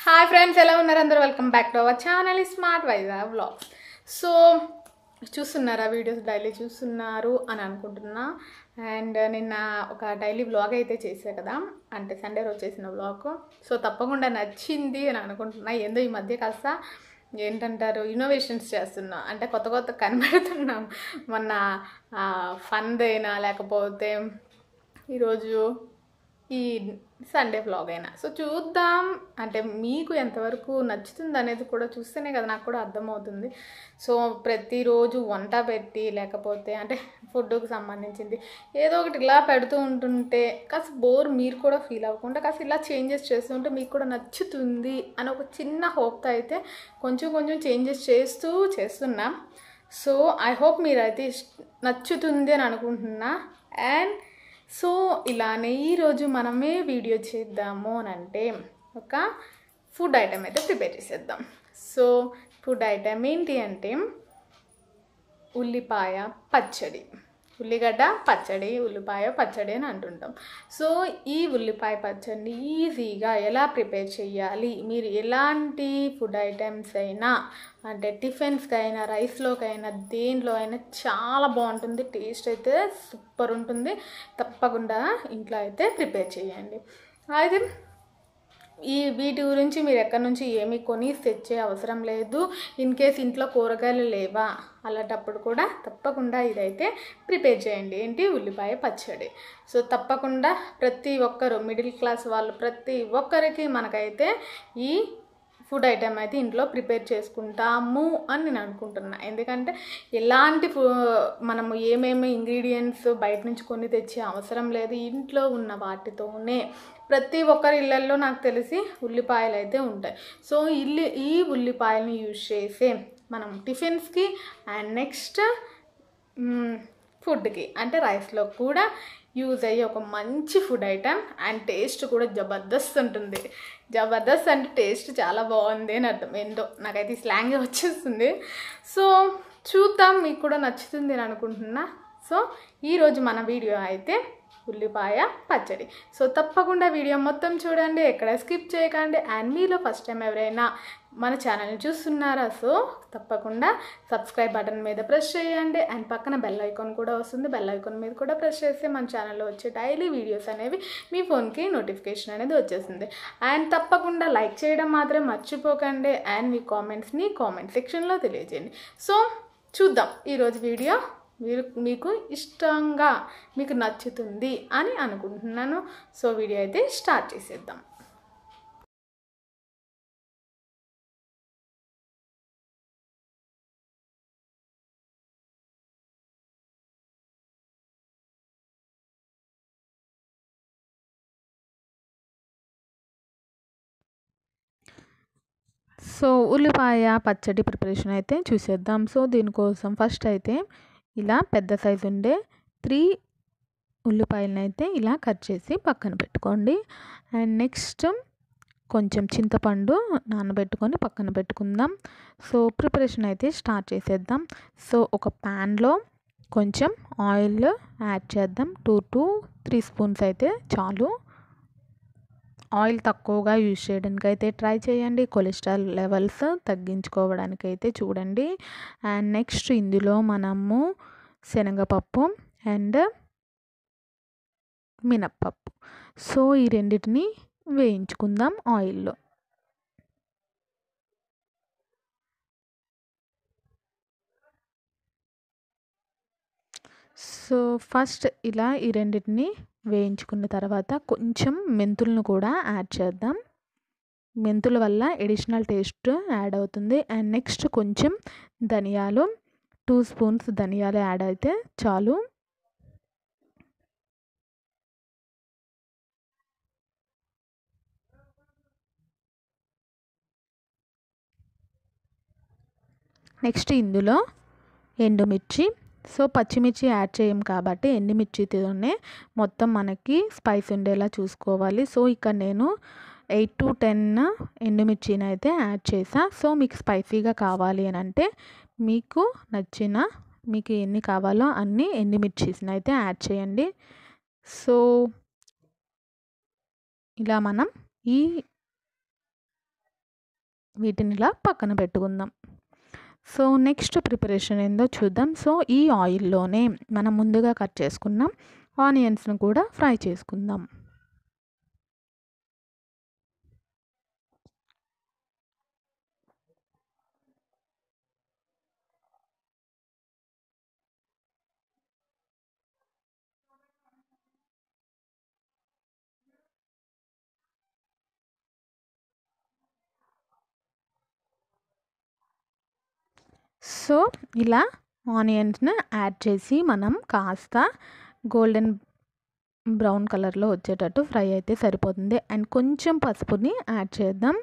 hi friends ఎలా ఉన్నారు అందరూ welcome back to our channel smart Vizag vlogs so చూస్తున్నారా వీడియోస్ డైలీ చూస్తున్నారు అని అనుకుంటున్నా అండ్ నిన్న ఒక డైలీ వ్లాగ్ అయితే చేసా కదా అంటే సండే రోజు చేసిన వ్లాగ్ సో తప్పకుండా నచ్చింది అని అనుకుంటున్నా ఏందో ఈ మధ్య కాస్త ఏంటంటారు ఇన్నోవేషన్స్ చేస్తున్నా అంటే కొత్త కొత్త కనిపెడుతున్నాం మొన్న ఫన్ అయినా లేకపోతే ఈరోజు ఈ సండే వ్లాగ్ అయినా సో చూద్దాం అంటే మీకు ఎంతవరకు నచ్చుతుంది అనేది కూడా చూస్తేనే కదా నాకు కూడా అర్థమవుతుంది సో ప్రతిరోజు వంట పెట్టి లేకపోతే అంటే ఫుడ్కి సంబంధించింది ఏదో ఒకటి ఇలా పెడుతూ ఉంటుంటే కాస్త బోర్ మీరు కూడా ఫీల్ అవ్వకుండా కాస్త ఇలా చేంజెస్ చేస్తుంటే మీకు కూడా నచ్చుతుంది అని ఒక చిన్న హోప్తో అయితే కొంచెం కొంచెం చేంజెస్ చేస్తూ చేస్తున్నా సో ఐ హోప్ మీరైతే ఇష్- నచ్చుతుంది అని అనుకుంటున్నా అండ్ సో ఇలానే ఈరోజు మనమే వీడియో చేద్దాము అని అంటే ఒక ఫుడ్ ఐటెం అయితే ప్రిపేర్ చేసేద్దాం సో ఫుడ్ ఐటెం ఏంటి అంటే ఉల్లిపాయ పచ్చడి ఉల్లిగడ్డ పచ్చడి ఉల్లిపాయ పచ్చడి అని అంటుంటాం సో ఈ ఉల్లిపాయ పచ్చడిని ఈజీగా ఎలా ప్రిపేర్ చేయాలి మీరు ఎలాంటి ఫుడ్ ఐటమ్స్ అయినా అంటే టిఫిన్స్కి అయినా రైస్లోకి అయినా దేంట్లో అయినా చాలా బాగుంటుంది టేస్ట్ అయితే సూపర్ ఉంటుంది తప్పకుండా ఇంట్లో అయితే ప్రిపేర్ చేయండి అయితే ఈ వీటి గురించి మీరు ఎక్కడి నుంచి ఏమి కొని తెచ్చే అవసరం లేదు ఇన్ కేస్ ఇంట్లో కూరగాయలు లేవా అలాంటప్పుడు కూడా తప్పకుండా ఇదైతే ప్రిపేర్ చేయండి ఏంటి ఉల్లిపాయ పచ్చడి సో తప్పకుండా ప్రతి ఒక్కరు మిడిల్ క్లాస్ వాళ్ళు ప్రతి ఒక్కరికి మనకైతే ఈ ఫుడ్ ఐటెం అయితే ఇంట్లో ప్రిపేర్ చేసుకుంటాము అని నేను అనుకుంటున్నా ఎందుకంటే ఎలాంటి ఫు మనము ఏమేమి ఇంగ్రీడియంట్స్ బయట నుంచి కొని తెచ్చే అవసరం లేదు ఇంట్లో ఉన్న వాటితోనే ప్రతి ఒక్కరి ఇళ్ళల్లో నాకు తెలిసి ఉల్లిపాయలు అయితే ఉంటాయి సో ఇల్లు ఈ ఉల్లిపాయలని యూజ్ చేసే మనం టిఫిన్స్కి అండ్ నెక్స్ట్ ఫుడ్కి అంటే రైస్లో కూడా యూజ్ అయ్యే ఒక మంచి ఫుడ్ ఐటమ్ అండ్ టేస్ట్ కూడా జబర్దస్త్ ఉంటుంది జబర్దస్త్ అంటే టేస్ట్ చాలా బాగుంది అని అర్థం ఏంటో నాకైతే ఈ స్లాంగ్ వచ్చేస్తుంది సో చూద్దాం మీకు కూడా నచ్చుతుంది అని అనుకుంటున్నా సో ఈరోజు మన వీడియో అయితే ఉల్లిపాయ పచ్చడి సో తప్పకుండా వీడియో మొత్తం చూడండి ఎక్కడ స్కిప్ చేయకండి అండ్ మీలో ఫస్ట్ టైం ఎవరైనా మన ఛానల్ని చూస్తున్నారా సో తప్పకుండా సబ్స్క్రైబ్ బటన్ మీద ప్రెస్ చేయండి అండ్ పక్కన బెల్ ఐకాన్ కూడా వస్తుంది బెల్ ఐకాన్ మీద కూడా ప్రెస్ చేస్తే మన ఛానల్లో వచ్చే డైలీ వీడియోస్ అనేవి మీ ఫోన్కి నోటిఫికేషన్ అనేది వచ్చేస్తుంది అండ్ తప్పకుండా లైక్ చేయడం మాత్రం మర్చిపోకండి అండ్ మీ కామెంట్స్ని కామెంట్ సెక్షన్లో తెలియజేయండి సో చూద్దాం ఈరోజు వీడియో మీరు మీకు ఇష్టంగా మీకు నచ్చుతుంది అని అనుకుంటున్నాను సో వీడియో అయితే స్టార్ట్ చేసేద్దాం సో ఉల్లిపాయ పచ్చడి ప్రిపరేషన్ అయితే చూసేద్దాం సో దీనికోసం ఫస్ట్ అయితే ఇలా పెద్ద సైజు ఉండే త్రీ ఉల్లిపాయలను అయితే ఇలా కట్ చేసి పక్కన పెట్టుకోండి అండ్ నెక్స్ట్ కొంచెం చింతపండు నానబెట్టుకొని పక్కన పెట్టుకుందాం సో ప్రిపరేషన్ అయితే స్టార్ట్ చేసేద్దాం సో ఒక ప్యాన్లో కొంచెం ఆయిల్ యాడ్ చేద్దాం టూ టు త్రీ స్పూన్స్ అయితే చాలు ఆయిల్ తక్కువగా యూజ్ చేయడానికి అయితే ట్రై చేయండి కొలెస్ట్రాల్ లెవెల్స్ తగ్గించుకోవడానికి అయితే చూడండి అండ్ నెక్స్ట్ ఇందులో మనము శనగపప్పు అండ్ మినప్పప్పు సో ఈ రెండింటిని వేయించుకుందాం ఆయిల్లో సో ఫస్ట్ ఇలా ఈ రెండింటిని వేయించుకున్న తర్వాత కొంచెం మెంతులను కూడా యాడ్ చేద్దాం మెంతుల వల్ల ఎడిషనల్ టేస్ట్ యాడ్ అవుతుంది అండ్ నెక్స్ట్ కొంచెం ధనియాలు టూ స్పూన్స్ ధనియాలు యాడ్ అయితే చాలు నెక్స్ట్ ఇందులో ఎండుమిర్చి సో పచ్చిమిర్చి యాడ్ చేయం కాబట్టి ఎండుమిర్చితోనే మొత్తం మనకి స్పైస్ ఉండేలా చూసుకోవాలి సో ఇక్కడ నేను ఎయిట్ టు టెన్ ఎండుమిర్చిని అయితే యాడ్ చేసా సో మీకు స్పైసీగా కావాలి అని అంటే మీకు నచ్చిన మీకు ఎన్ని కావాలో అన్ని ఎండుమిర్చిస్ని అయితే యాడ్ చేయండి సో ఇలా మనం ఈ వీటిని ఇలా పక్కన పెట్టుకుందాం సో నెక్స్ట్ ప్రిపరేషన్ ఏందో చూద్దాం సో ఈ ఆయిల్లోనే మనం ముందుగా కట్ చేసుకున్నాం ఆనియన్స్ను కూడా ఫ్రై చేసుకుందాం సో ఇలా ఆనియన్స్ని యాడ్ చేసి మనం కాస్త గోల్డెన్ బ్రౌన్ కలర్లో వచ్చేటట్టు ఫ్రై అయితే సరిపోతుంది అండ్ కొంచెం పసుపుని యాడ్ చేద్దాం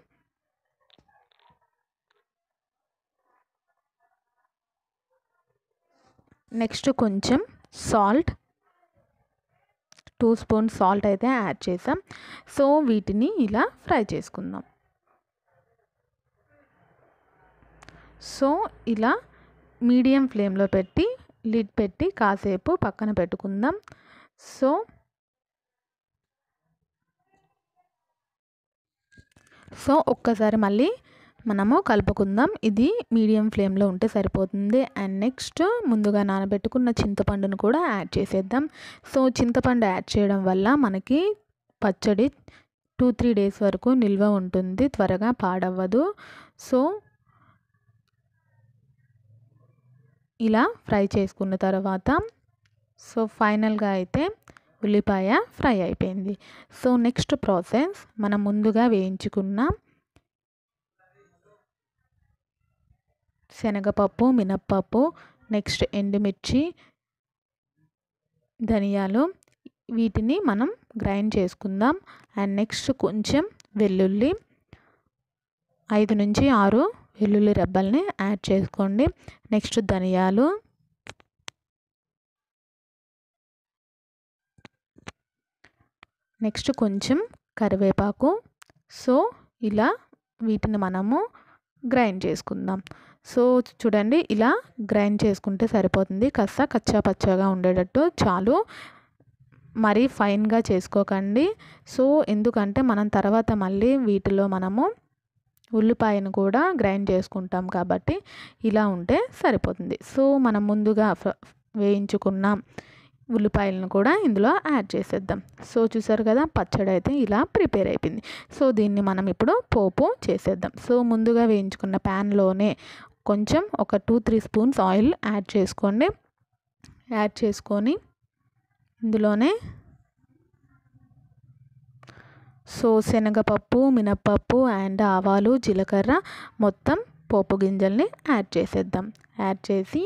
నెక్స్ట్ కొంచెం సాల్ట్ టూ స్పూన్ సాల్ట్ అయితే యాడ్ చేసాం సో వీటిని ఇలా ఫ్రై చేసుకుందాం సో ఇలా మీడియం ఫ్లేమ్లో పెట్టి లిడ్ పెట్టి కాసేపు పక్కన పెట్టుకుందాం సో సో ఒక్కసారి మళ్ళీ మనము కలుపుకుందాం ఇది మీడియం ఫ్లేమ్లో ఉంటే సరిపోతుంది అండ్ నెక్స్ట్ ముందుగా నానబెట్టుకున్న చింతపండును కూడా యాడ్ చేసేద్దాం సో చింతపండు యాడ్ చేయడం వల్ల మనకి పచ్చడి టూ త్రీ డేస్ వరకు నిల్వ ఉంటుంది త్వరగా పాడవ్వదు సో ఇలా ఫ్రై చేసుకున్న తర్వాత సో ఫైనల్గా అయితే ఉల్లిపాయ ఫ్రై అయిపోయింది సో నెక్స్ట్ ప్రాసెస్ మనం ముందుగా వేయించుకున్న శనగపప్పు మినప్పప్పు నెక్స్ట్ ఎండుమిర్చి ధనియాలు వీటిని మనం గ్రైండ్ చేసుకుందాం అండ్ నెక్స్ట్ కొంచెం వెల్లుల్లి ఐదు నుంచి ఆరు వెల్లుల్లి రెబ్బల్ని యాడ్ చేసుకోండి నెక్స్ట్ ధనియాలు నెక్స్ట్ కొంచెం కరివేపాకు సో ఇలా వీటిని మనము గ్రైండ్ చేసుకుందాం సో చూడండి ఇలా గ్రైండ్ చేసుకుంటే సరిపోతుంది కాస్త కచ్చా పచ్చగా ఉండేటట్టు చాలు మరీ ఫైన్గా చేసుకోకండి సో ఎందుకంటే మనం తర్వాత మళ్ళీ వీటిలో మనము ఉల్లిపాయను కూడా గ్రైండ్ చేసుకుంటాం కాబట్టి ఇలా ఉంటే సరిపోతుంది సో మనం ముందుగా వేయించుకున్న ఉల్లిపాయలను కూడా ఇందులో యాడ్ చేసేద్దాం సో చూసారు కదా పచ్చడి అయితే ఇలా ప్రిపేర్ అయిపోయింది సో దీన్ని మనం ఇప్పుడు పోపు చేసేద్దాం సో ముందుగా వేయించుకున్న ప్యాన్లోనే కొంచెం ఒక two three spoons oil add చేసుకోండి యాడ్ చేసుకొని ఇందులోనే సో శనగపప్పు మినప్పప్పు అండ్ ఆవాలు జీలకర్ర మొత్తం పోపు గింజల్ని యాడ్ చేసేద్దాం యాడ్ చేసి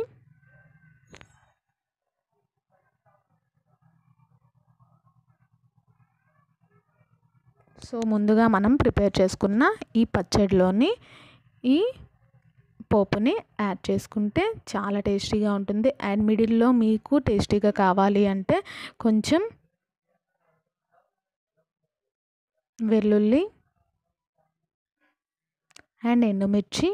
సో ముందుగా మనం ప్రిపేర్ చేసుకున్న ఈ పచ్చడిలోని ఈ పోపుని యాడ్ చేసుకుంటే చాలా టేస్టీగా ఉంటుంది అండ్ మిడిల్లో మీకు టేస్టీగా కావాలి అంటే కొంచెం వెల్లుల్లి అండ్ ఎండుమిర్చి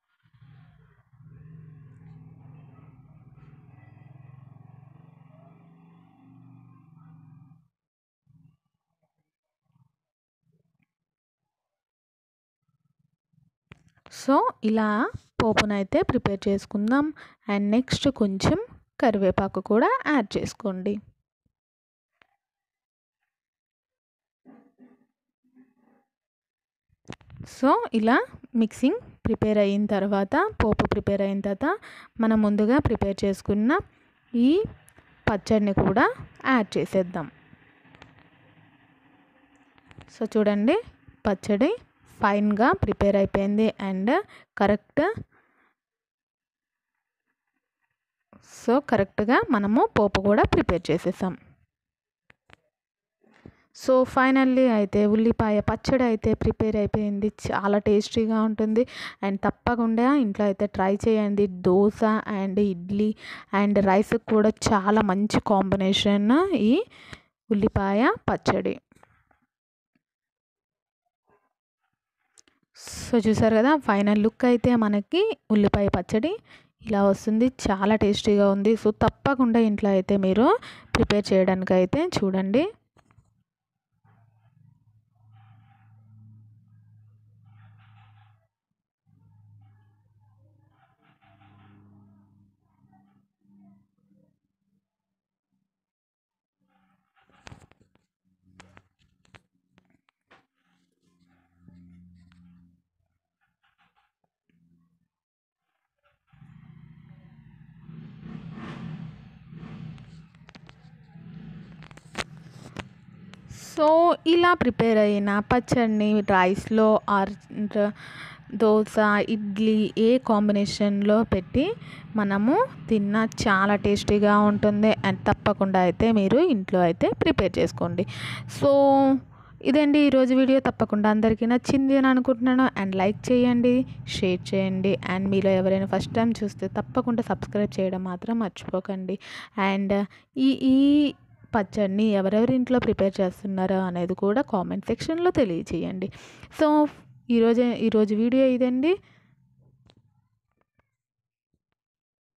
సో ఇలా పోపునైతే ప్రిపేర్ చేసుకుందాం అండ్ నెక్స్ట్ కొంచెం కరివేపాకు కూడా యాడ్ చేసుకోండి సో ఇలా మిక్సింగ్ ప్రిపేర్ అయిన తర్వాత పోపు ప్రిపేర్ అయిన తర్వాత మనం ముందుగా ప్రిపేర్ చేసుకున్న ఈ పచ్చడిని కూడా యాడ్ చేసేద్దాం సో చూడండి పచ్చడి ఫైన్గా ప్రిపేర్ అయిపోయింది అండ్ కరెక్ట్ సో కరెక్ట్గా మనము పోపు కూడా ప్రిపేర్ చేసేసాం సో ఫైనల్లీ అయితే ఉల్లిపాయ పచ్చడి అయితే ప్రిపేర్ అయిపోయింది చాలా టేస్టీగా ఉంటుంది అండ్ తప్పకుండా ఇంట్లో అయితే ట్రై చేయండి dosa and idli and rice కూడా చాలా మంచి కాంబినేషన్ ఈ ఉల్లిపాయ పచ్చడి సో చూసారు కదా ఫైనల్ లుక్ అయితే మనకి ఉల్లిపాయ పచ్చడి ఇలా వస్తుంది చాలా టేస్టీగా ఉంది సో తప్పకుండా ఇంట్లో అయితే మీరు ప్రిపేర్ చేయడానికి అయితే చూడండి సో ఇలా ప్రిపేర్ అయిన పచ్చడిని రైస్లో ఆర్ దోశ ఇడ్లీ ఏ కాంబినేషన్లో పెట్టి మనము తిన్న చాలా టేస్టీగా ఉంటుంది అండ్ తప్పకుండా అయితే మీరు ఇంట్లో అయితే ప్రిపేర్ చేసుకోండి సో ఇదండి ఈరోజు వీడియో తప్పకుండా అందరికీ నచ్చింది అని అనుకుంటున్నాను అండ్ లైక్ చేయండి షేర్ చేయండి అండ్ మీలో ఎవరైనా ఫస్ట్ టైం చూస్తే తప్పకుండా సబ్స్క్రైబ్ చేయడం మాత్రం మర్చిపోకండి అండ్ ఈ ఈ పచ్చడిని ఎవరెవరి ఇంట్లో ప్రిపేర్ చేస్తున్నారో అనేది కూడా కామెంట్ సెక్షన్లో తెలియచేయండి సో ఈరోజు ఈరోజు వీడియో ఇదండి